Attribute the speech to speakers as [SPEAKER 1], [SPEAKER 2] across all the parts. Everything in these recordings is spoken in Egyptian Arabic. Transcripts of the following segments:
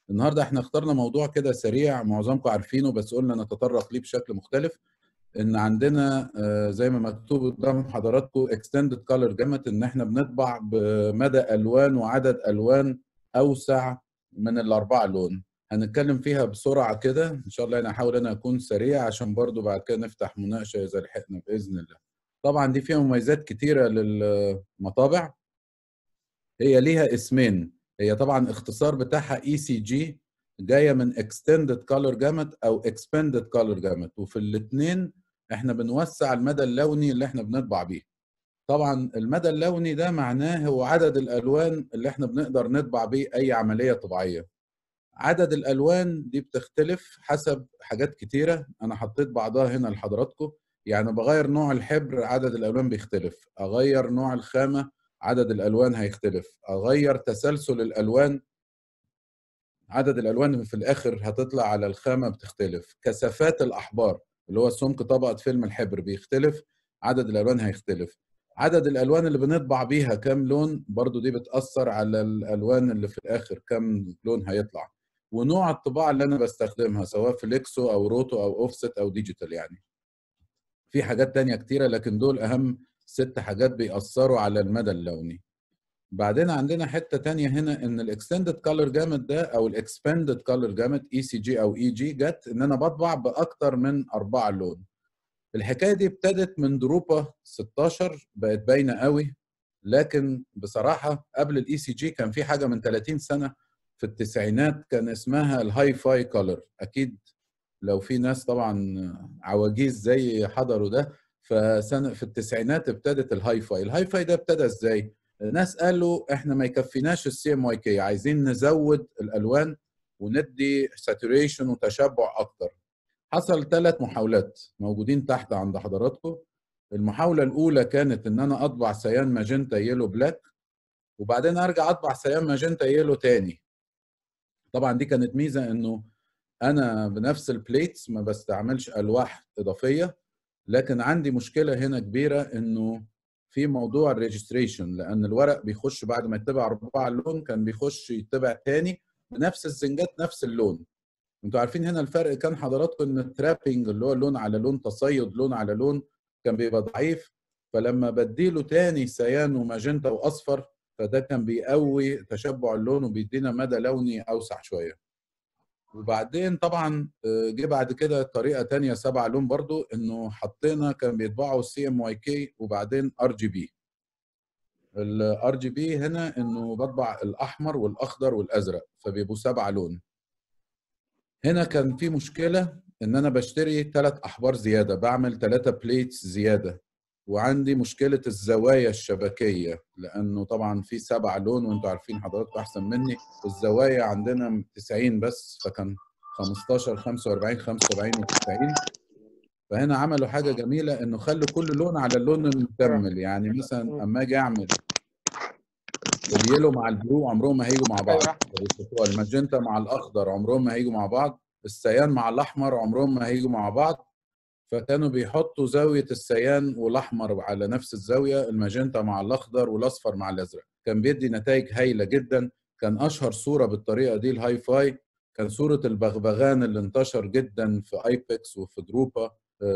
[SPEAKER 1] النهارده احنا اخترنا موضوع كده سريع معظمكم عارفينه بس قلنا نتطرق ليه بشكل مختلف ان عندنا آه، زي ما مكتوب قدام حضراتكم extended color gamut ان احنا بنطبع بمدى الوان وعدد الوان اوسع من الاربعه لون هنتكلم فيها بسرعه كده ان شاء الله انا هحاول انا اكون سريع عشان برضو بعد كده نفتح مناقشه اذا لحقنا باذن الله طبعا دي فيها مميزات كتيره للمطابع هي ليها اسمين هي طبعا اختصار بتاعها اي سي جي جايه من extended color gamut او expanded color gamut وفي الاثنين احنا بنوسع المدى اللوني اللي احنا بنطبع بيه طبعا المدى اللوني ده معناه هو عدد الالوان اللي احنا بنقدر نطبع بيه اي عمليه طباعيه عدد الالوان دي بتختلف حسب حاجات كتيره انا حطيت بعضها هنا لحضراتكم يعني بغير نوع الحبر عدد الالوان بيختلف اغير نوع الخامه عدد الالوان هيختلف اغير تسلسل الالوان عدد الالوان في الاخر هتطلع على الخامه بتختلف كثافات الاحبار اللي هو سمك طبقه فيلم الحبر بيختلف عدد الالوان هيختلف عدد الالوان اللي بنطبع بيها كام لون برضو دي بتاثر على الالوان اللي في الاخر كام لون هيطلع ونوع الطباعه اللي انا بستخدمها سواء فليكسو او روتو او اوفست او ديجيتال يعني في حاجات تانية كتيرة لكن دول أهم ست حاجات بيأثروا على المدى اللوني بعدين عندنا حتة تانية هنا إن الإكستندد كولر جامت ده أو الإكسباندد كولر جامت إي سي جي أو إي جي جت إن أنا بطبع بأكتر من أربعة لون الحكاية دي ابتدت من دروبة 16 بقت باينة قوي لكن بصراحة قبل الإي سي جي كان في حاجة من 30 سنة في التسعينات كان اسمها الهاي فاي كولر أكيد لو في ناس طبعا عواجيز زي حضروا ده فسنة في التسعينات ابتدت الهاي فاي الهاي فاي ده ابتدى ازاي الناس قالوا احنا ما يكفيناش السي ام واي كي عايزين نزود الالوان وندي ساتوريشن وتشبع اكتر حصل ثلاث محاولات موجودين تحت عند حضراتكم المحاوله الاولى كانت ان انا اطبع سيان ماجنتا يلو بلاك وبعدين ارجع اطبع سيان ماجنتا يلو تاني طبعا دي كانت ميزه انه انا بنفس البليتس ما بستعملش الواح اضافيه لكن عندي مشكله هنا كبيره انه في موضوع الريجستريشن لان الورق بيخش بعد ما يتبع اربعه لون كان بيخش يتبع تاني بنفس الزنجات نفس اللون انتوا عارفين هنا الفرق كان حضراتكم ان الترابنج اللي هو لون على لون تصيد لون على لون كان بيبقى ضعيف فلما بديله تاني سيان وماجنتا واصفر فده كان بيقوي تشبع اللون وبيدينا مدى لوني اوسع شويه وبعدين طبعا جه بعد كده طريقه تانية سبعة لون برضو انه حطينا كان بيطبعوا سي ام واي كي وبعدين ار جي بي الار جي بي هنا انه بطبع الاحمر والاخضر والازرق فبيبقوا سبعة لون هنا كان في مشكله ان انا بشتري ثلاث احبار زياده بعمل ثلاثه بليتس زياده وعندي مشكله الزوايا الشبكيه لانه طبعا في سبع لون وانتوا عارفين حضراتكم احسن مني الزوايا عندنا 90 بس فكان 15 45 75 و90 فهنا عملوا حاجه جميله انه خلوا كل لون على اللون المكمل يعني مثلا اما اجي اعمل اليلو مع البلو عمرهم ما هيجوا مع بعض الماجنتا مع الاخضر عمرهم ما هيجوا مع بعض السيان مع الاحمر عمرهم ما هيجوا مع بعض فكانوا بيحطوا زاوية السيان والأحمر على نفس الزاوية الماجنتا مع الأخضر والأصفر مع الأزرق كان بيدي نتائج هايلة جدا كان أشهر صورة بالطريقة دي الهاي فاي كان صورة البغبغان اللي انتشر جدا في ايبكس وفي دروبا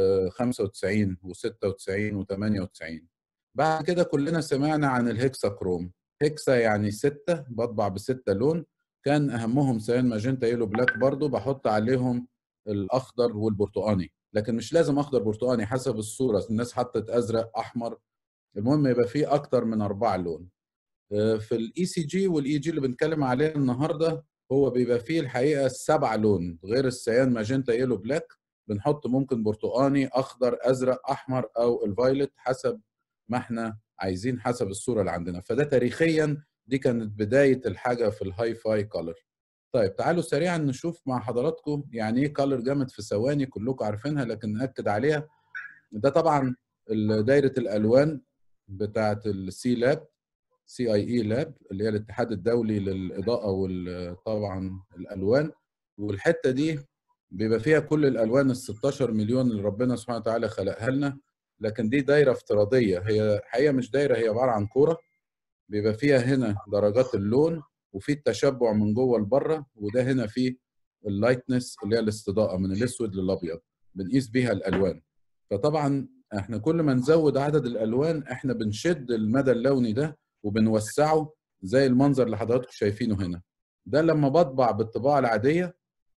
[SPEAKER 1] 95 و96 و98 بعد كده كلنا سمعنا عن الهكسا كروم هكسا يعني ستة بطبع بستة لون كان أهمهم سيان ماجنتا يلو بلاك برضو بحط عليهم الأخضر والبرتقاني لكن مش لازم اخضر برتقاني حسب الصوره الناس حطت ازرق احمر المهم يبقى فيه اكتر من اربعه لون في الاي سي جي والاي جي اللي بنتكلم عليه النهارده هو بيبقى فيه الحقيقه سبع لون غير السيان ماجنتا يلو بلاك بنحط ممكن برتقاني اخضر ازرق احمر او الفايلت حسب ما احنا عايزين حسب الصوره اللي عندنا فده تاريخيا دي كانت بدايه الحاجه في الهاي فاي كولر طيب تعالوا سريعا نشوف مع حضراتكم يعني ايه كولر جامد في ثواني كلكم عارفينها لكن ناكد عليها ده طبعا دايره الالوان بتاعه السي لاب سي اي اي لاب اللي هي الاتحاد الدولي للاضاءه وطبعا الالوان والحته دي بيبقى فيها كل الالوان ال 16 مليون اللي ربنا سبحانه وتعالى خلقها لنا لكن دي دايره افتراضيه هي حقيقه مش دايره هي عباره عن كوره بيبقى فيها هنا درجات اللون وفي التشبع من جوه لبره وده هنا فيه اللايتنس اللي هي الاستضاءه من الاسود للابيض بنقيس بيها الالوان فطبعا احنا كل ما نزود عدد الالوان احنا بنشد المدى اللوني ده وبنوسعه زي المنظر اللي حضراتكم شايفينه هنا ده لما بطبع بالطباعه العاديه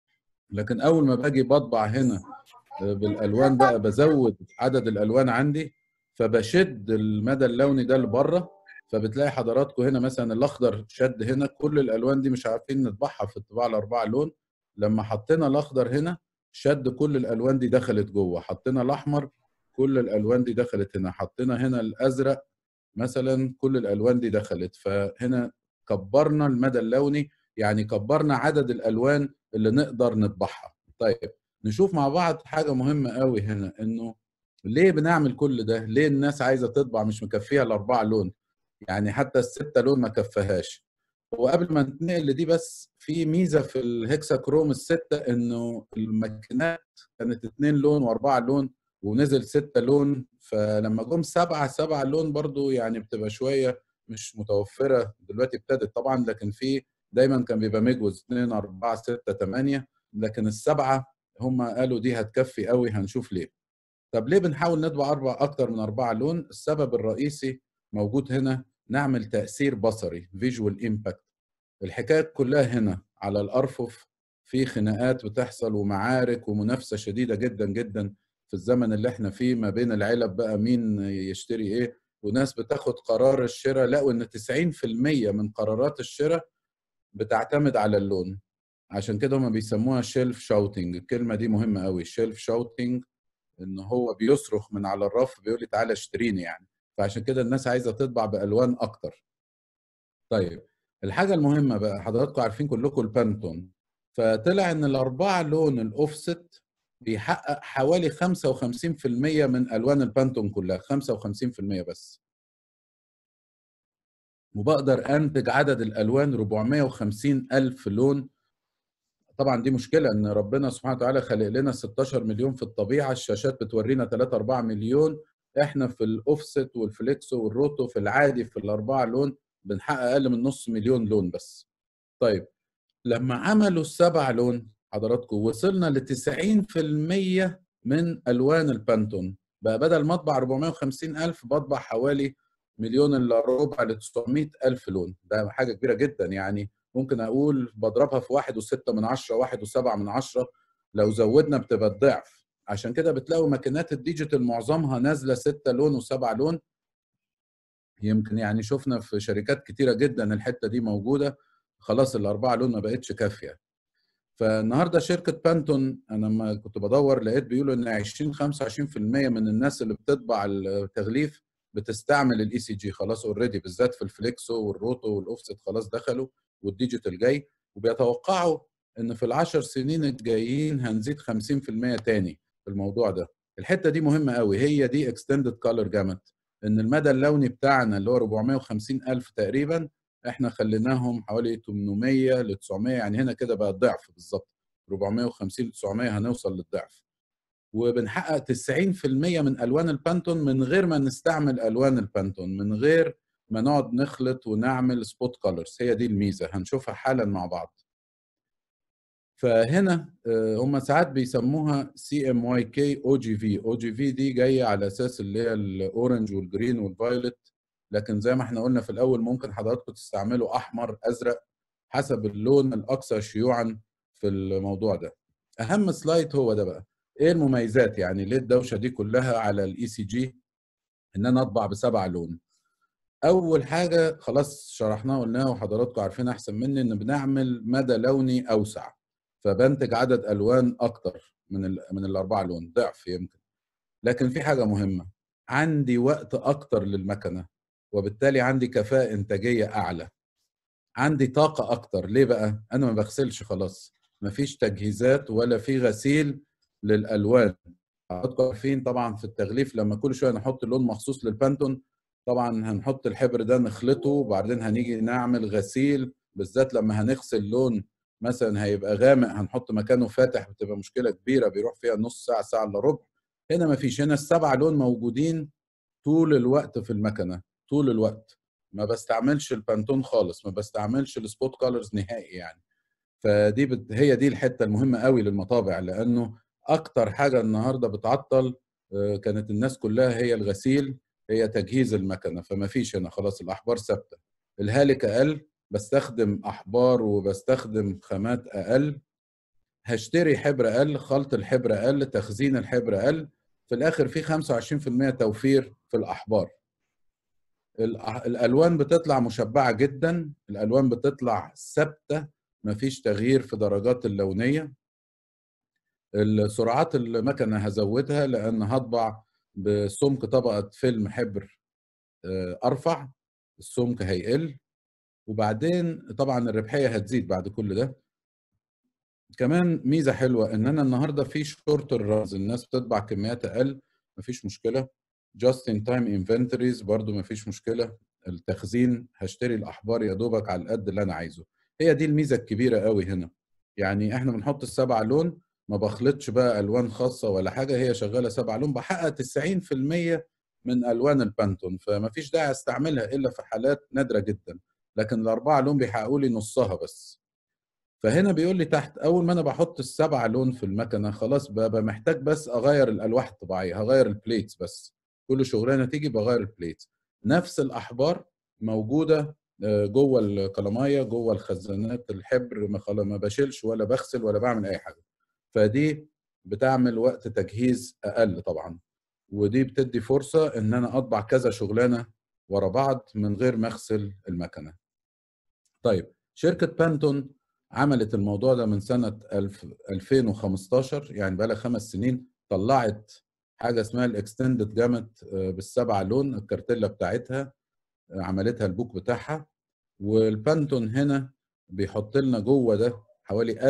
[SPEAKER 1] لكن اول ما باجي بطبع هنا بالالوان بقى بزود عدد الالوان عندي فبشد المدى اللوني ده لبره فبتلاقي حضراتكم هنا مثلا الاخضر شد هنا كل الالوان دي مش عارفين نطبعها في الطباعه الاربعه لون لما حطينا الاخضر هنا شد كل الالوان دي دخلت جوه حطينا الاحمر كل الالوان دي دخلت هنا حطينا هنا الازرق مثلا كل الالوان دي دخلت فهنا كبرنا المدى اللوني يعني كبرنا عدد الالوان اللي نقدر نطبعها طيب نشوف مع بعض حاجه مهمه قوي هنا انه ليه بنعمل كل ده ليه الناس عايزه تطبع مش مكفيها الاربعه لون يعني حتى الستة لون ما كفهاش وقبل ما نتنقل لدي بس في ميزه في الهكساكروم الستة انه الماكينات كانت اتنين لون واربعه لون ونزل ستة لون فلما جم سبعة سبعة لون برضو يعني بتبقى شوية مش متوفرة دلوقتي ابتدت طبعا لكن في دايما كان بيبقى مجوز 2 4 6 8 لكن السبعة هم قالوا دي هتكفي قوي هنشوف ليه طب ليه بنحاول نطبع أربع أكتر من أربعة لون السبب الرئيسي موجود هنا نعمل تأثير بصري فيجوال امباكت الحكاية كلها هنا على الأرفف في خناقات بتحصل ومعارك ومنافسة شديدة جدا جدا في الزمن اللي احنا فيه ما بين العلب بقى مين يشتري ايه وناس بتاخد قرار الشراء لقوا ان 90% من قرارات الشراء بتعتمد على اللون عشان كده هم بيسموها شيلف شاوتنج الكلمه دي مهمه قوي شيلف شاوتنج ان هو بيصرخ من على الرف بيقول لي تعالى اشتريني يعني فعشان كده الناس عايزه تطبع بالوان اكتر طيب الحاجه المهمه بقى حضراتكم عارفين كلكم البانتون فطلع ان الاربعه لون الاوفست بيحقق حوالي 55% من الوان البانتون كلها 55% بس وبقدر انتج عدد الالوان 450 الف لون طبعا دي مشكله ان ربنا سبحانه وتعالى خلق لنا 16 مليون في الطبيعه الشاشات بتورينا 3 4 مليون احنا في الاوفست والفليكسو والروتو في العادي في الاربعه لون بنحقق اقل من نص مليون لون بس طيب لما عملوا السبع لون حضراتكم وصلنا ل 90% من الوان البانتون بقى بدل ما اطبع 450 الف بطبع حوالي مليون الا ربع ل 900 الف لون ده حاجه كبيره جدا يعني ممكن اقول بضربها في واحد وستة من عشرة واحد وسبعة من عشرة لو زودنا بتبقى الضعف عشان كده بتلاقوا ماكينات الديجيتال معظمها نازله ستة لون وسبعة لون يمكن يعني شفنا في شركات كتيره جدا الحته دي موجوده خلاص الاربعه لون ما بقتش كافيه فالنهارده شركه بانتون انا لما كنت بدور لقيت بيقولوا ان 20 25% من الناس اللي بتطبع التغليف بتستعمل الاي سي جي خلاص اوريدي بالذات في الفليكسو والروتو والاوفست خلاص دخلوا والديجيتال جاي وبيتوقعوا ان في العشر سنين الجايين هنزيد 50% تاني في الموضوع ده الحته دي مهمه قوي هي دي اكستندد كولر جامت ان المدى اللوني بتاعنا اللي هو 450 الف تقريبا احنا خليناهم حوالي 800 ل 900 يعني هنا كده بقى الضعف بالظبط 450 ل 900 هنوصل للضعف وبنحقق 90% من الوان البانتون من غير ما نستعمل الوان البانتون من غير ما نقعد نخلط ونعمل سبوت كولرز هي دي الميزه هنشوفها حالا مع بعض فهنا هم ساعات بيسموها سي ام واي كي او جي في او جي في دي جايه على اساس اللي هي الاورنج والجرين والفايولت لكن زي ما احنا قلنا في الاول ممكن حضراتكم تستعملوا احمر ازرق حسب اللون الاكثر شيوعا في الموضوع ده اهم سلايد هو ده بقى ايه المميزات يعني ليه الدوشه دي كلها على الاي سي جي ان انا اطبع بسبع لون اول حاجه خلاص شرحناها وقلناها وحضراتكم عارفين احسن مني ان بنعمل مدى لوني اوسع فبنتج عدد الوان اكتر من ال من الاربعه لون ضعف يمكن لكن في حاجه مهمه عندي وقت اكتر للمكنه وبالتالي عندي كفاءه انتاجيه اعلى عندي طاقه اكتر ليه بقى انا ما بغسلش خلاص مفيش تجهيزات ولا في غسيل للالوان حضراتكم عارفين طبعا في التغليف لما كل شويه نحط لون مخصوص للبانتون طبعا هنحط الحبر ده نخلطه وبعدين هنيجي نعمل غسيل بالذات لما هنغسل لون مثلا هيبقى غامق هنحط مكانه فاتح بتبقى مشكله كبيره بيروح فيها نص ساعه ساعه الا ربع هنا ما فيش هنا السبع لون موجودين طول الوقت في المكنه طول الوقت ما بستعملش البانتون خالص ما بستعملش السبوت كولرز نهائي يعني فدي بت... هي دي الحته المهمه قوي للمطابع لانه اكتر حاجه النهارده بتعطل كانت الناس كلها هي الغسيل هي تجهيز المكنه فما فيش هنا خلاص الاحبار ثابته الهالك اقل بستخدم احبار وبستخدم خامات اقل هشتري حبر اقل خلط الحبر اقل تخزين الحبر اقل في الاخر في 25% توفير في الاحبار الالوان بتطلع مشبعه جدا الالوان بتطلع ثابته مفيش تغيير في درجات اللونيه السرعات المكنه هزودها لان هطبع بسمك طبقه فيلم حبر ارفع السمك هيقل وبعدين طبعا الربحيه هتزيد بعد كل ده كمان ميزه حلوه ان انا النهارده في شورتر رانز الناس بتطبع كميات اقل مفيش مشكله جاست ان تايم انفنتوريز برضو مفيش مشكله التخزين هشتري الاحبار يا دوبك على القد اللي انا عايزه هي دي الميزه الكبيره قوي هنا يعني احنا بنحط السبع لون ما بخلطش بقى الوان خاصه ولا حاجه هي شغاله سبع لون بحقق 90% من الوان البانتون فما فيش داعي استعملها الا في حالات نادره جدا لكن الاربعه لون بيحققوا لي نصها بس فهنا بيقول لي تحت اول ما انا بحط السبع لون في المكنه خلاص ببقى محتاج بس اغير الالواح الطبيعيه هغير البليتس بس كل شغلانه تيجي بغير البليتس نفس الاحبار موجوده جوه القلمايه جوه الخزانات الحبر ما بشيلش ولا بغسل ولا بعمل اي حاجه فدي بتعمل وقت تجهيز اقل طبعا ودي بتدي فرصه ان انا اطبع كذا شغلانه ورا بعض من غير ما اغسل المكنه طيب شركه بانتون عملت الموضوع ده من سنه 2015 يعني بقى لها خمس سنين طلعت حاجه اسمها الاكستندد جامت بالسبع لون الكارتيلا بتاعتها عملتها البوك بتاعها والبانتون هنا بيحط لنا جوه ده حوالي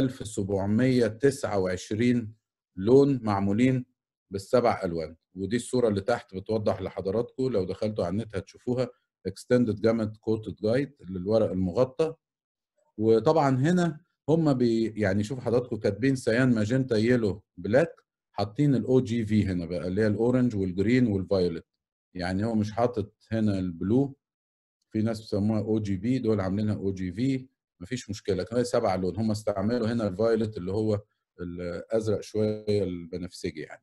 [SPEAKER 1] 1729 لون معمولين بالسبع الوان ودي الصوره اللي تحت بتوضح لحضراتكم لو دخلتوا على النت هتشوفوها اكستندد جامت كوتد جايد للورق المغطى وطبعا هنا هم بي يعني شوف حضراتكم كاتبين سيان ماجنتا يلو بلاك حاطين الاو جي في هنا بقى اللي هي الاورنج والجرين والفايولت يعني هو مش حاطط هنا البلو في ناس بيسموها او جي بي دول عاملينها او جي في مفيش مشكله كمان سبع لون هم استعملوا هنا الفايولت اللي هو الازرق شويه البنفسجي يعني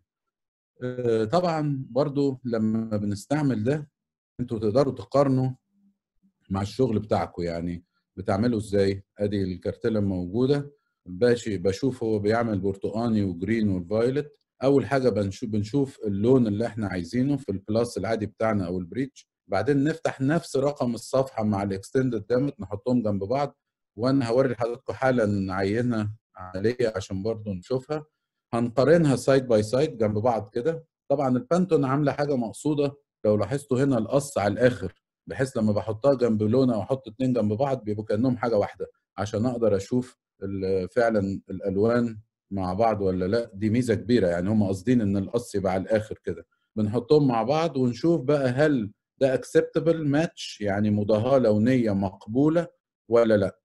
[SPEAKER 1] طبعا برضو لما بنستعمل ده انتوا تقدروا تقارنوا مع الشغل بتاعكم يعني بتعمله ازاي ادي الكارتيلا موجوده باشي بشوف هو بيعمل برتقاني وجرين والفايولت اول حاجه بنشوف بنشوف اللون اللي احنا عايزينه في البلاس العادي بتاعنا او البريتش بعدين نفتح نفس رقم الصفحه مع الاكستندد دامت نحطهم جنب بعض وانا هوري لحضراتكم حاله عينه عمليه عشان برضو نشوفها هنقارنها سايد باي سايد جنب بعض كده طبعا البانتون عامله حاجه مقصوده لو لاحظتوا هنا القص على الاخر بحيث لما بحطها جنب لون او احط اتنين جنب بعض بيبقوا كانهم حاجه واحده عشان اقدر اشوف فعلا الالوان مع بعض ولا لا دي ميزه كبيره يعني هم قاصدين ان القص يبقى على الاخر كده بنحطهم مع بعض ونشوف بقى هل ده اكسبتبل ماتش يعني مضاهاه لونيه مقبوله ولا لا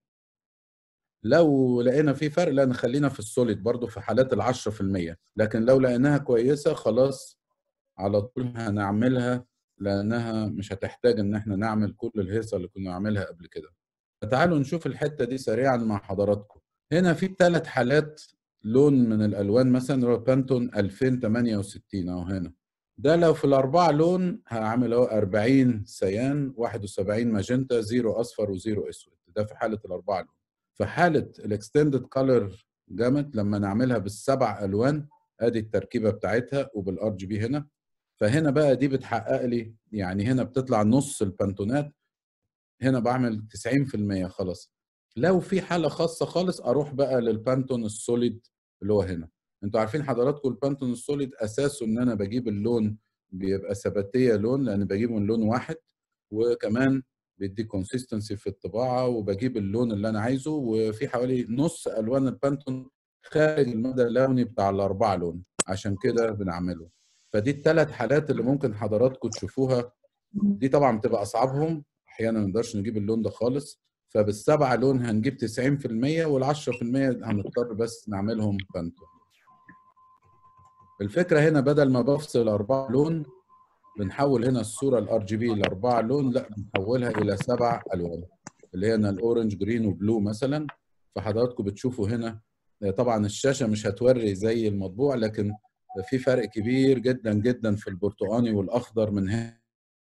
[SPEAKER 1] لو لقينا في فرق لا نخلينا في السوليد برضو في حالات ال 10% لكن لو لقيناها كويسه خلاص على طول هنعملها لانها مش هتحتاج ان احنا نعمل كل الهيصه اللي كنا نعملها قبل كده فتعالوا نشوف الحته دي سريعا مع حضراتكم هنا في ثلاث حالات لون من الالوان مثلا هو بانتون 2068 اهو هنا ده لو في الاربعه لون هعمل اهو 40 سيان 71 ماجنتا زيرو اصفر وزيرو اسود ده في حاله الاربعه لون في حاله الاكستندد كولر جامت لما نعملها بالسبع الوان ادي التركيبه بتاعتها وبالار جي بي هنا فهنا بقى دي بتحقق لي يعني هنا بتطلع نص البانتونات هنا بعمل 90% خلاص لو في حاله خاصه خالص اروح بقى للبانتون السوليد اللي هو هنا انتوا عارفين حضراتكم البانتون السوليد اساسه ان انا بجيب اللون بيبقى ثباتيه لون لان بجيبه من لون واحد وكمان بيدي كونسيستنسي في الطباعه وبجيب اللون اللي انا عايزه وفي حوالي نص الوان البانتون خارج المدى اللوني بتاع الاربعه لون عشان كده بنعمله فدي الثلاث حالات اللي ممكن حضراتكم تشوفوها دي طبعا بتبقى اصعبهم احيانا ما نقدرش نجيب اللون ده خالص فبالسبعه لون هنجيب 90% وال10% هنضطر بس نعملهم بانتون الفكره هنا بدل ما بفصل اربعه لون بنحول هنا الصوره الار جي بي لاربعه لون لا بنحولها الى سبع الوان اللي هي الاورنج جرين وبلو مثلا فحضراتكم بتشوفوا هنا طبعا الشاشه مش هتوري زي المطبوع لكن في فرق كبير جدا جدا في البرتقاني والاخضر من هنا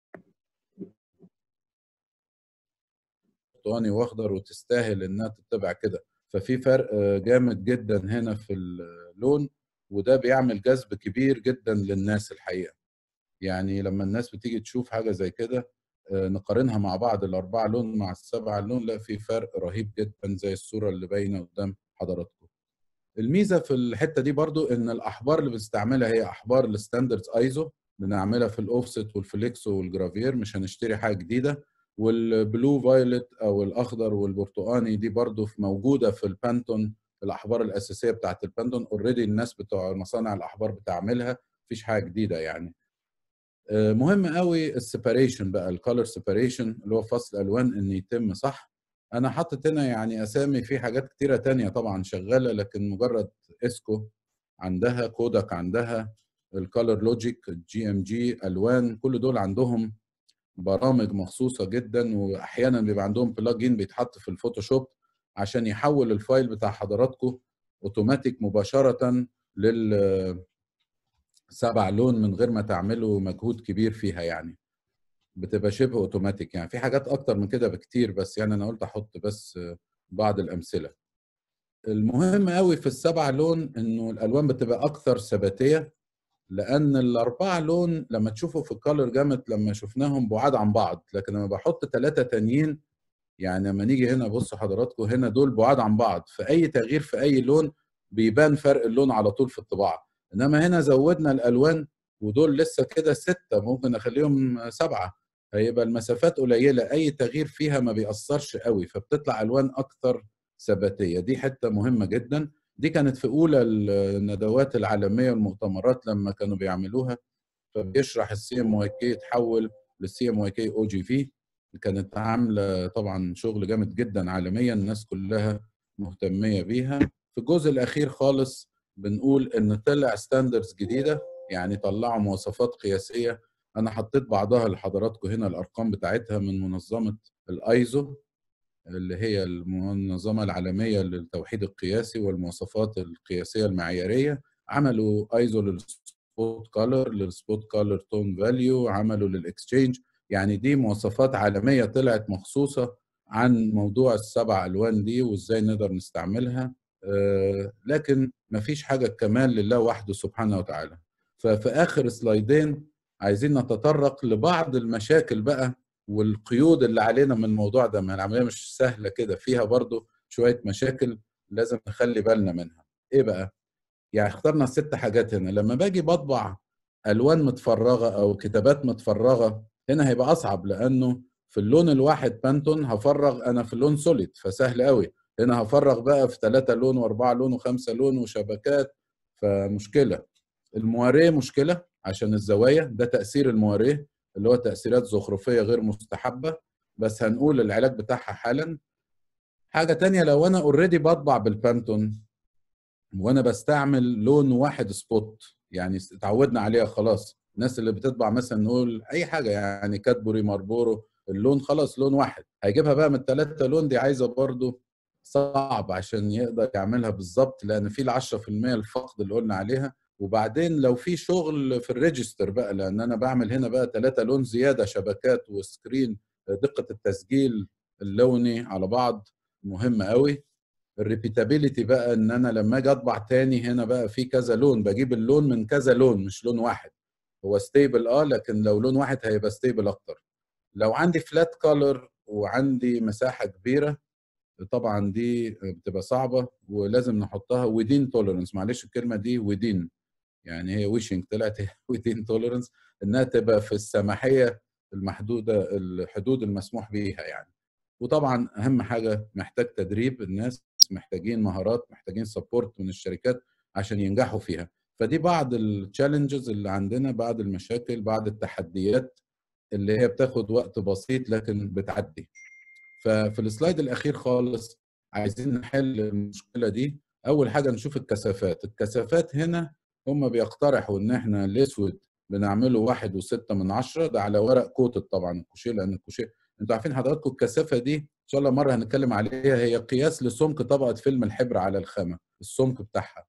[SPEAKER 1] برتقاني واخضر وتستاهل انها تتبع كده ففي فرق جامد جدا هنا في اللون وده بيعمل جذب كبير جدا للناس الحقيقه يعني لما الناس بتيجي تشوف حاجه زي كده نقارنها مع بعض الاربعه لون مع السبعه لون لا في فرق رهيب جدا زي الصوره اللي باينه قدام حضراتكم الميزه في الحته دي برضو ان الاحبار اللي بنستعملها هي احبار الستاندردز ايزو بنعملها في الاوفست والفليكسو والجرافير مش هنشتري حاجه جديده والبلو فايلت او الاخضر والبرتقاني دي برضو موجوده في البانتون الاحبار الاساسيه بتاعت البانتون اوريدي الناس بتوع مصانع الاحبار بتعملها مفيش حاجه جديده يعني مهم قوي السيباريشن بقى الكالر سيباريشن اللي هو فصل الوان ان يتم صح انا حاطط هنا يعني اسامي في حاجات كتيره تانية طبعا شغاله لكن مجرد اسكو عندها كودك عندها الكالر لوجيك جي ام جي الوان كل دول عندهم برامج مخصوصه جدا واحيانا بيبقى عندهم بلاجين بيتحط في الفوتوشوب عشان يحول الفايل بتاع حضراتكم اوتوماتيك مباشره لل سبع لون من غير ما تعملوا مجهود كبير فيها يعني بتبقى شبه اوتوماتيك يعني في حاجات اكتر من كده بكتير بس يعني انا قلت احط بس بعض الامثله المهم قوي في السبع لون انه الالوان بتبقى اكثر ثباتيه لان الاربعه لون لما تشوفوا في الكالر جامت لما شفناهم بعاد عن بعض لكن لما بحط ثلاثه تانيين يعني لما نيجي هنا بصوا حضراتكم هنا دول بعاد عن بعض فاي تغيير في اي لون بيبان فرق اللون على طول في الطباعه انما هنا زودنا الالوان ودول لسه كده سته ممكن اخليهم سبعه هيبقى المسافات قليله اي تغيير فيها ما بيأثرش قوي فبتطلع الوان اكثر ثباتيه دي حته مهمه جدا دي كانت في اولى الندوات العالميه والمؤتمرات لما كانوا بيعملوها فبيشرح السي ام واي كي يتحول للسي ام واي كي او جي في كانت عامله طبعا شغل جامد جدا عالميا الناس كلها مهتميه بيها في الجزء الاخير خالص بنقول ان طلع ستاندردز جديده يعني طلعوا مواصفات قياسيه انا حطيت بعضها لحضراتكم هنا الارقام بتاعتها من منظمه الايزو اللي هي المنظمه العالميه للتوحيد القياسي والمواصفات القياسيه المعياريه عملوا ايزو للسبوت كولر للسبوت كولر تون فاليو عملوا للاكسشينج يعني دي مواصفات عالميه طلعت مخصوصه عن موضوع السبع الوان دي وازاي نقدر نستعملها لكن ما فيش حاجه كمال لله وحده سبحانه وتعالى ففي اخر سلايدين عايزين نتطرق لبعض المشاكل بقى والقيود اللي علينا من الموضوع ده ما العمليه مش سهله كده فيها برضو شويه مشاكل لازم نخلي بالنا منها ايه بقى يعني اخترنا ست حاجات هنا لما باجي بطبع الوان متفرغه او كتابات متفرغه هنا هيبقى اصعب لانه في اللون الواحد بانتون هفرغ انا في اللون سوليد فسهل قوي هنا هفرغ بقى في ثلاثة لون واربعة لون وخمسة لون وشبكات فمشكلة المواريه مشكلة عشان الزوايا ده تأثير المواريه اللي هو تأثيرات زخرفية غير مستحبة بس هنقول العلاج بتاعها حالا حاجة تانية لو أنا اوريدي بطبع بالبانتون وأنا بستعمل لون واحد سبوت يعني اتعودنا عليها خلاص الناس اللي بتطبع مثلا نقول أي حاجة يعني كاتبوري ماربورو اللون خلاص لون واحد هيجيبها بقى من الثلاثة لون دي عايزة برضو صعب عشان يقدر يعملها بالظبط لان في ال 10% الفقد اللي قلنا عليها وبعدين لو في شغل في الريجستر بقى لان انا بعمل هنا بقى ثلاثة لون زياده شبكات وسكرين دقه التسجيل اللوني على بعض مهمه قوي الريبيتابيليتي بقى ان انا لما اجي اطبع تاني هنا بقى في كذا لون بجيب اللون من كذا لون مش لون واحد هو ستيبل اه لكن لو لون واحد هيبقى ستيبل اكتر لو عندي فلات كولر وعندي مساحه كبيره طبعا دي بتبقى صعبه ولازم نحطها ودين توليرنس معلش الكلمه دي ودين يعني هي ويشنج طلعت ودين توليرنس انها تبقى في السماحيه المحدوده الحدود المسموح بيها يعني وطبعا اهم حاجه محتاج تدريب الناس محتاجين مهارات محتاجين سبورت من الشركات عشان ينجحوا فيها فدي بعض التشالنجز اللي عندنا بعض المشاكل بعض التحديات اللي هي بتاخد وقت بسيط لكن بتعدي ففي السلايد الاخير خالص عايزين نحل المشكله دي اول حاجه نشوف الكثافات الكثافات هنا هم بيقترحوا ان احنا الاسود بنعمله واحد وستة من عشرة ده على ورق كوتد طبعا الكوشيه لان الكوشيه انتوا عارفين حضراتكم الكثافه دي ان شاء الله مره هنتكلم عليها هي قياس لسمك طبقه فيلم الحبر على الخامه السمك بتاعها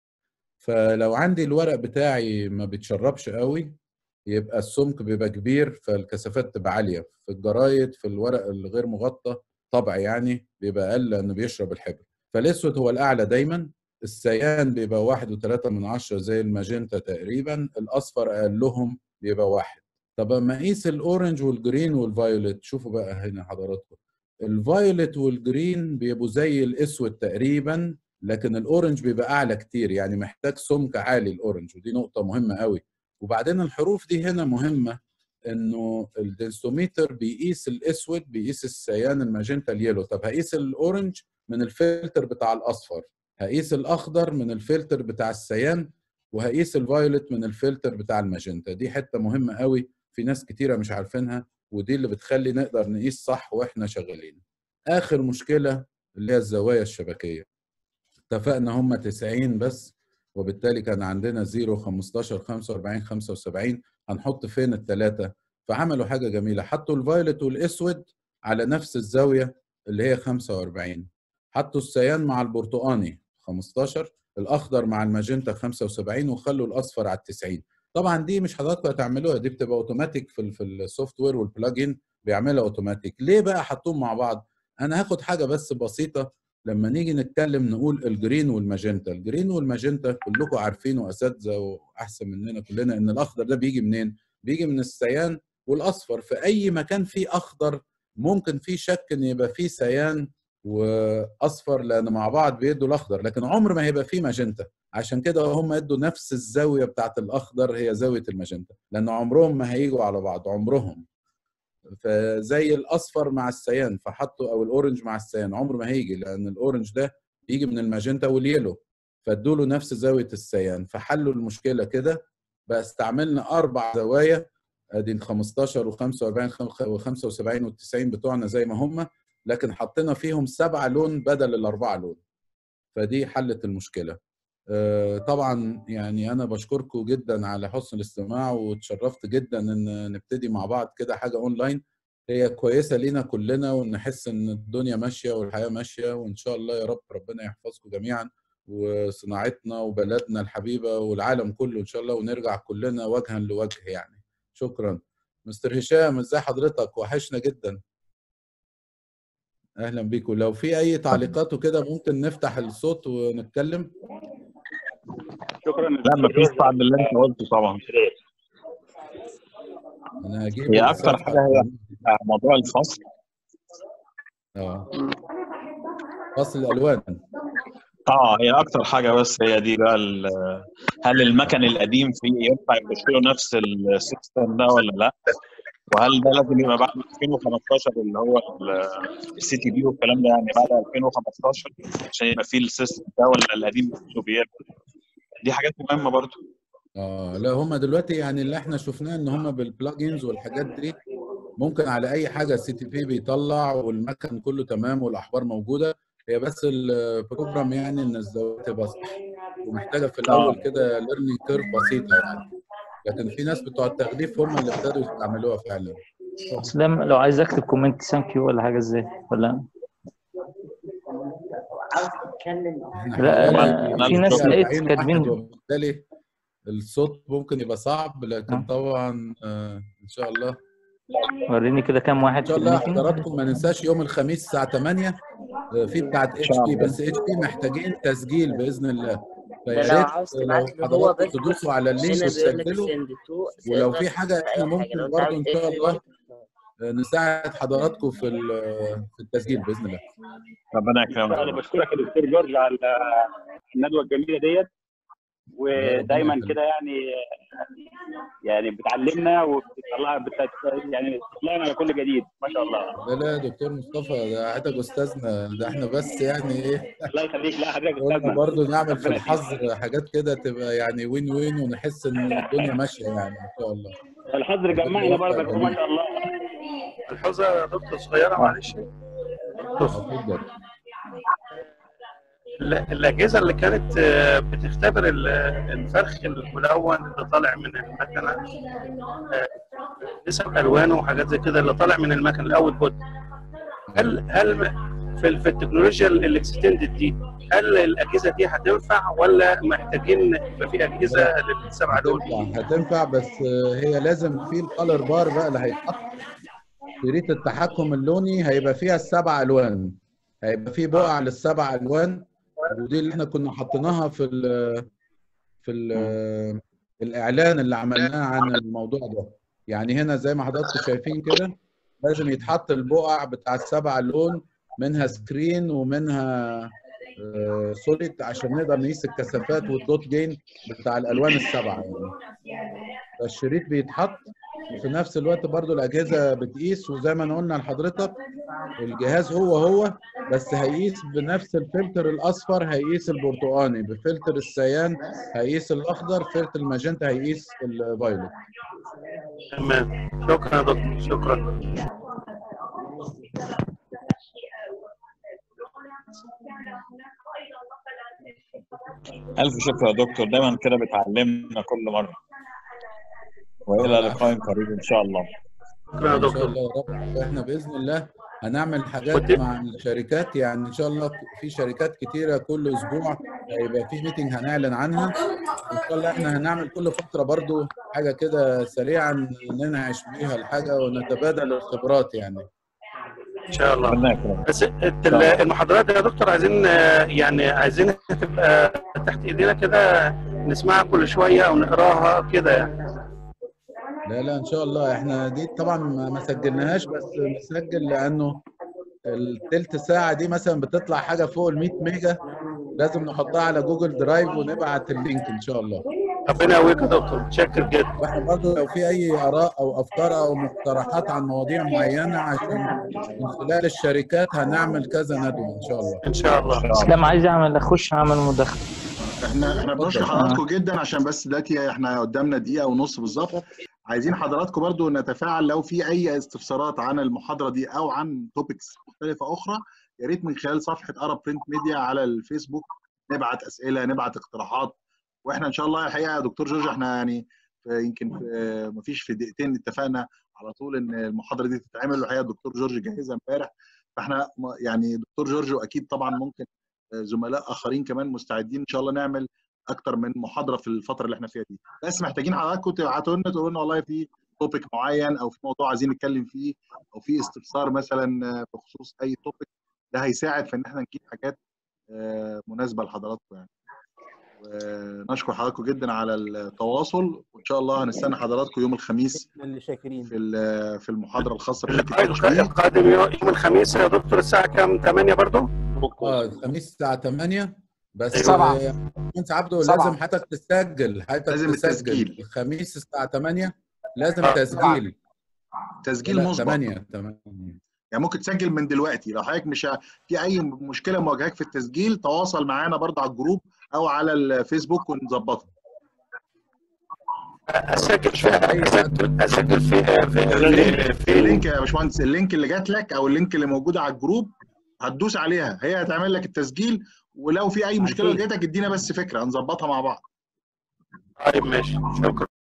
[SPEAKER 1] فلو عندي الورق بتاعي ما بيتشربش قوي يبقى السمك بيبقى كبير فالكثافات تبقى عاليه في الجرايد في الورق الغير مغطى طبع يعني بيبقى اقل لانه بيشرب الحبر فالاسود هو الاعلى دايما السيان بيبقى واحد وثلاثة من عشرة زي الماجنتا تقريبا الأصفر أقلهم بيبقى واحد طب اما اقيس الاورنج والجرين والفايوليت شوفوا بقى هنا حضراتكم الفايوليت والجرين بيبقوا زي الاسود تقريبا لكن الاورنج بيبقى اعلى كتير يعني محتاج سمك عالي الاورنج ودي نقطه مهمه قوي وبعدين الحروف دي هنا مهمه انه الدنسوميتر بيقيس الاسود بيقيس السيان الماجنتا اليلو طب هقيس الاورنج من الفلتر بتاع الاصفر هقيس الاخضر من الفلتر بتاع السيان وهقيس الفايوليت من الفلتر بتاع الماجنتا دي حته مهمه قوي في ناس كتيره مش عارفينها ودي اللي بتخلي نقدر نقيس صح واحنا شغالين اخر مشكله اللي هي الزوايا الشبكيه اتفقنا هم 90 بس وبالتالي كان عندنا 0 15 45 75 هنحط فين الثلاثه فعملوا حاجه جميله حطوا الفايولت والاسود على نفس الزاويه اللي هي 45 حطوا السيان مع البرتقاني 15 الاخضر مع الماجنتا 75 وخلوا الاصفر على 90 طبعا دي مش حضراتكم هتعملوها دي بتبقى اوتوماتيك في في السوفت وير والبلاجين بيعملها اوتوماتيك ليه بقى حطوهم مع بعض انا هاخد حاجه بس بسيطه لما نيجي نتكلم نقول الجرين والماجنتا الجرين والماجنتا كلكم عارفين واساتذه واحسن مننا كلنا ان الاخضر ده بيجي منين بيجي من السيان والاصفر في اي مكان فيه اخضر ممكن فيه شك ان يبقى فيه سيان واصفر لان مع بعض بيدوا الاخضر لكن عمر ما هيبقى فيه ماجنتا عشان كده هم ادوا نفس الزاويه بتاعت الاخضر هي زاويه الماجنتا لان عمرهم ما هيجوا على بعض عمرهم فزي الاصفر مع السيان فحطوا او الاورنج مع السيان عمر ما هيجي لان الاورنج ده بيجي من الماجنتا واليلو فادوا له نفس زاويه السيان فحلوا المشكله كده بقى استعملنا اربع زوايا ادي ال 15 و45 و75 وال90 بتوعنا زي ما هم لكن حطينا فيهم سبعه لون بدل الاربعه لون فدي حلت المشكله طبعا يعني انا بشكركم جدا على حسن الاستماع وتشرفت جدا ان نبتدي مع بعض كده حاجه اونلاين هي كويسه لينا كلنا ونحس ان الدنيا ماشيه والحياه ماشيه وان شاء الله يا رب ربنا يحفظكم جميعا وصناعتنا وبلدنا الحبيبه والعالم كله ان شاء الله ونرجع كلنا وجها لوجه يعني شكرا مستر هشام ازاي حضرتك وحشنا جدا اهلا بيكم لو في اي تعليقات وكده ممكن نفتح الصوت ونتكلم
[SPEAKER 2] شكرا
[SPEAKER 3] لا مفيش بعد اللي انت قلته طبعا
[SPEAKER 1] انا هجيب
[SPEAKER 3] هي اكتر حاجه هي موضوع الفصل
[SPEAKER 1] اه فصل الالوان
[SPEAKER 3] اه هي اكتر حاجه بس هي دي بقى هل المكن القديم فيه ينفع يخش له نفس السيستم ده ولا لا وهل ده لازم يبقى بعد 2015 اللي هو السي تي بي والكلام ده يعني بعد 2015 عشان يبقى فيه السيستم ده ولا القديم كله بيرجع دي حاجات مهمه برضو
[SPEAKER 1] اه لا هم دلوقتي يعني اللي احنا شفناه ان هم بالبلاجنز والحاجات دي ممكن على اي حاجه السي تي بي بيطلع والمكن كله تمام والاحبار موجوده هي بس البروجرام يعني ان الزوايا تبقى صح ومحتاجه في الاول كده ليرنينج كيرف بسيطه يعني لكن في ناس بتوع التغليف هم اللي ابتدوا يستعملوها فعلا
[SPEAKER 4] اسلام لو عايز اكتب كومنت ثانك يو ولا حاجه ازاي ولا لا في ناس لقيت كاتبين
[SPEAKER 1] وبالتالي الصوت ممكن يبقى صعب لكن
[SPEAKER 4] آه.
[SPEAKER 1] طبعا آه ان شاء الله
[SPEAKER 4] وريني كده كام واحد
[SPEAKER 1] ان شاء
[SPEAKER 4] في
[SPEAKER 1] الله
[SPEAKER 4] الميتنج
[SPEAKER 1] حضراتكم ما ننساش يوم الخميس الساعه 8 آه، في بتاعت اتش
[SPEAKER 3] شاء
[SPEAKER 1] بي
[SPEAKER 3] الله.
[SPEAKER 1] بس اتش بي محتاجين تسجيل باذن الله
[SPEAKER 5] ده لو
[SPEAKER 1] فيا ريت
[SPEAKER 5] عاوز
[SPEAKER 1] لو
[SPEAKER 5] تبعت له هو
[SPEAKER 1] حضراتكم
[SPEAKER 5] بس
[SPEAKER 1] تدوسوا على اللينك
[SPEAKER 5] هنا بيقول لك
[SPEAKER 1] وتسجلوا
[SPEAKER 5] send to
[SPEAKER 1] ولو
[SPEAKER 5] server
[SPEAKER 1] في حاجه احنا
[SPEAKER 5] اي حاجه لو
[SPEAKER 1] ممكن
[SPEAKER 5] انت
[SPEAKER 1] برضه
[SPEAKER 5] عاوز
[SPEAKER 1] ان شاء
[SPEAKER 5] تقفل
[SPEAKER 1] الله
[SPEAKER 5] الوقت
[SPEAKER 1] نساعد حضراتكم في ال- في التسجيل باذن الله
[SPEAKER 3] ربنا
[SPEAKER 2] انا
[SPEAKER 3] يكرمك
[SPEAKER 2] بشكرك يا دكتور جورج على الندوه الجميله ديت ودايما
[SPEAKER 1] يخليك.
[SPEAKER 2] كده يعني يعني بتعلمنا وبتطلع بت- يعني بتطلعنا على كل جديد ما شاء الله
[SPEAKER 1] لا لا يا دكتور مصطفى ده حضرتك استاذنا ده احنا بس يعني ايه
[SPEAKER 2] الله يخليك لا حضرتك
[SPEAKER 1] قلنا
[SPEAKER 2] استاذنا
[SPEAKER 1] برضه نعمل في
[SPEAKER 2] ربنا
[SPEAKER 1] الحظر حاجات كده تبقى يعني وين وين ونحس ان الدنيا ماشيه يعني ان شاء الله
[SPEAKER 2] الحظر جمعنا برضك ما شاء الله
[SPEAKER 6] الحوزه يا دكتور صغيره معلش
[SPEAKER 1] اتفضل
[SPEAKER 5] ال- الاجهزه اللي كانت آه، بتختبر ال- الفرخ الملون اللي طالع من المكنه آه، نسب الوانه وحاجات زي كده اللي طالع من المكنه الاوت بوت هل هل في ال- في التكنولوجيا الاكستندد دي هل الاجهزه دي هتنفع ولا محتاجين يبقى في اجهزه للسبعه دول؟
[SPEAKER 1] هتنفع هتنفع بس آه، هي لازم في الكالر بار بقى اللي هيتحط شريط التحكم اللوني هيبقى فيها السبع الوان هيبقى في بقع للسبع الوان ودي اللي احنا كنا حاطيناها في ال في ال الاعلان اللي عملناه عن الموضوع ده يعني هنا زي ما حضراتكم شايفين كده لازم يتحط البقع بتاع السبع لون منها سكرين ومنها سوليد عشان نقدر نقيس الكثافات والدوت جين بتاع الالوان السبعه يعني فالشريط بيتحط وفي نفس الوقت برضو الاجهزه بتقيس وزي ما أنا قلنا لحضرتك الجهاز هو هو بس هيقيس بنفس الفلتر الاصفر هيقيس البرتقاني بفلتر السيان هيقيس الاخضر فلتر الماجنتا هيقيس الفايولت
[SPEAKER 5] تمام شكرا يا دكتور شكرا
[SPEAKER 3] الف شكر يا دكتور دايما كده بتعلمنا كل مره والى لقاء قريب ان شاء الله
[SPEAKER 5] شكرا يا
[SPEAKER 1] ان شاء
[SPEAKER 5] دكتور
[SPEAKER 1] الله يا رب احنا باذن الله هنعمل حاجات
[SPEAKER 5] وت-
[SPEAKER 1] مع الشركات يعني ان شاء الله في شركات كتيره كل اسبوع هيبقى في ميتنج هنعلن عنها ان شاء الله احنا هنعمل كل فتره برضو حاجه كده سريعا ننعش بيها الحاجه ونتبادل الخبرات يعني
[SPEAKER 5] ان شاء الله
[SPEAKER 3] ربنا يكرمك
[SPEAKER 5] بس الت- المحاضرات يا دكتور عايزين آه، يعني عايزينها تبقى تحت ايدينا كده نسمعها كل شويه او نقراها كده يعني
[SPEAKER 1] لا لا ان شاء الله احنا دي طبعا ما ما سجلناهاش بس نسجل لانه التلت ساعه دي مثلا بتطلع حاجه فوق ال 100 ميجا لازم نحطها على جوجل درايف ونبعت اللينك ان شاء الله
[SPEAKER 5] ربنا يقويك يا دكتور متشكر جدا
[SPEAKER 1] واحنا برضه لو في اي اراء او افكار او مقترحات عن مواضيع معينه عشان من خلال الشركات هنعمل كذا ندوه ان شاء الله
[SPEAKER 5] ان شاء الله
[SPEAKER 4] اسلام عايز اعمل اخش اعمل مداخله
[SPEAKER 6] احنا احنا بنشكر
[SPEAKER 1] اتفضل.
[SPEAKER 6] حضراتكم جدا عشان بس دلوقتي احنا قدامنا دقيقه ونص بالظبط عايزين حضراتكم برضو نتفاعل لو في اي استفسارات عن المحاضره دي او عن توبكس مختلفه اخرى يا ريت من خلال صفحه ارب برنت ميديا على الفيسبوك نبعت اسئله نبعت اقتراحات واحنا ان شاء الله الحقيقه يا دكتور جورج احنا يعني في- يمكن في مفيش في دقيقتين اتفقنا على طول ان المحاضره دي تتعمل والحقيقه الدكتور جورج جهزها امبارح فاحنا م- يعني دكتور جورج واكيد طبعا ممكن زملاء اخرين كمان مستعدين ان شاء الله نعمل اكتر من محاضره في الفتره اللي احنا فيها دي بس محتاجين حضراتكم تبعتوا لنا تقولوا لنا والله في توبيك معين او في موضوع عايزين نتكلم فيه او في استفسار مثلا بخصوص اي توبيك ده هيساعد في ان احنا نجيب حاجات آه، مناسبه لحضراتكم يعني ونشكر حضراتكم جدا على التواصل وان شاء الله هنستنى حضراتكم يوم الخميس
[SPEAKER 7] اللي شاكرين
[SPEAKER 6] في ال- في المحاضره الخاصه بشركه
[SPEAKER 5] اللقاء
[SPEAKER 6] التشغيل
[SPEAKER 5] القادم يوم الخميس يا دكتور الساعه كام 8 برضو
[SPEAKER 1] اه الخميس الساعه 8 بس
[SPEAKER 5] سبعة.
[SPEAKER 1] آه، مهندس عبده
[SPEAKER 7] سبعة.
[SPEAKER 1] لازم حضرتك تسجل حضرتك
[SPEAKER 6] لازم
[SPEAKER 1] تسجل
[SPEAKER 6] التسجيل.
[SPEAKER 1] الخميس الساعه 8 لازم
[SPEAKER 5] آه،
[SPEAKER 1] تسجيل
[SPEAKER 6] تسجيل
[SPEAKER 1] لا،
[SPEAKER 6] مسبق
[SPEAKER 1] 8 8
[SPEAKER 6] يعني ممكن تسجل من دلوقتي لو حضرتك مش ه- في اي مشكله مواجهاك في التسجيل تواصل معانا برضه على الجروب او على الفيسبوك ونظبطها
[SPEAKER 5] اسجل في اسجل اسجل في في في
[SPEAKER 6] اللينك يا باشمهندس اللينك اللي جات لك او اللينك اللي موجود على الجروب هتدوس عليها هي هتعمل لك التسجيل ولو في اي مشكله
[SPEAKER 7] أكيد.
[SPEAKER 6] واجهتك ادينا بس فكره هنظبطها مع بعض
[SPEAKER 5] طيب ماشي شكرا